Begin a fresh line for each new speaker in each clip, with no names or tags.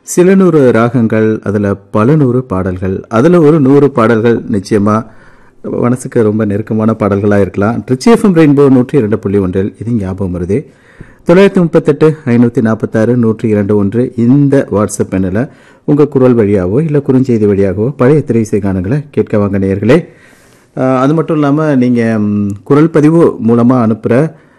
சில நூறு ராகங்கள் அதில் பல நூறு பாடல்கள் அதில் ஒரு நூறு பாடல்கள் நிச்சயமாக மனசுக்கு ரொம்ப நெருக்கமான பாடல்களாக இருக்கலாம் ட்ரிச்சி எஃப்எம் ரெயின்போ நூற்றி இரண்டு புள்ளி ஒன்றில் இது ஞாபகம் வருது தொள்ளாயிரத்தி முப்பத்தெட்டு ஐநூற்றி நாற்பத்தாறு நூற்றி இரண்டு ஒன்று இந்த வாட்ஸ்அப் எண்ணில் உங்கள் குரல் வழியாகவோ இல்லை குறுஞ்செய்தி வழியாகவோ பழைய திரைசை கானங்களை கேட்க வாங்க நேயர்களே ஆஹ் அது மட்டும் இல்லாமல் நீங்கள் குரல் பதிவு மூலமாக அனுப்புகிற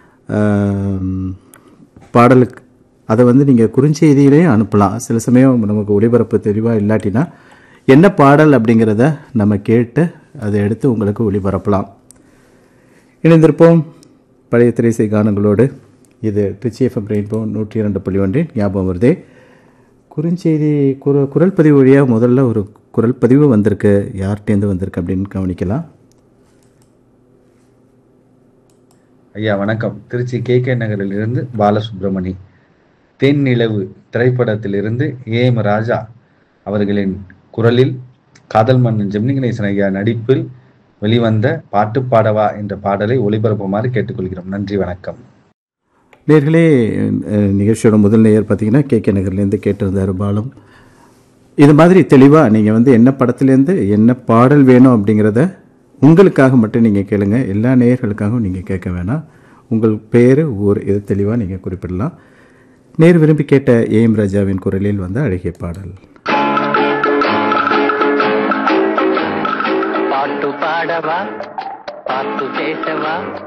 பாடலுக்கு அதை வந்து நீங்கள் குறுஞ்செய்தியிலே அனுப்பலாம் சில சமயம் நமக்கு ஒளிபரப்பு தெளிவாக இல்லாட்டினா என்ன பாடல் அப்படிங்கிறத நம்ம கேட்டு அதை எடுத்து உங்களுக்கு ஒளிபரப்பலாம் இணைந்திருப்போம் பழைய திரைசை கானங்களோடு இது ட்ரிச்சி எஃப்எம் ரெயின்போ நூற்றி இரண்டு புள்ளி ஒன்றின் ஞாபகம் வருதே குறுஞ்செய்தி குர குரல் பதிவு வழியாக முதல்ல ஒரு குரல் பதிவு வந்திருக்கு யார்கிட்டேருந்து வந்திருக்கு அப்படின்னு கவனிக்கலாம்
ஐயா வணக்கம் திருச்சி கே கே நகரிலிருந்து பாலசுப்ரமணி தென் நிலவு திரைப்படத்திலிருந்து ஏ எம் ராஜா அவர்களின் குரலில் காதல் மன்னன் ஜெமினி கணேசன் ஐயா நடிப்பில் வெளிவந்த பாட்டு பாடவா என்ற பாடலை ஒளிபரப்புமாறு கேட்டுக்கொள்கிறோம் நன்றி வணக்கம்
நேர்களே அஹ், நிகழ்ச்சியோட முதல் நேயர் பார்த்தீங்கன்னா கே கே நகர்லேருந்து கேட்டிருந்தார் பாலம் இது மாதிரி தெளிவாக நீங்கள் வந்து என்ன படத்துலேருந்து என்ன பாடல் வேணும் அப்படிங்கிறத உங்களுக்காக மட்டும் நீங்கள் கேளுங்க எல்லா நேயர்களுக்காகவும் நீங்கள் கேட்க வேணாம் உங்கள் பேர் ஊர் இது தெளிவாக நீங்கள் குறிப்பிடலாம் நேர் விரும்பி கேட்ட ஏஎம் ராஜாவின் குரலில் வந்த அழகிய பாடல்
பாட்டு பாடவா பாட்டு பேசவா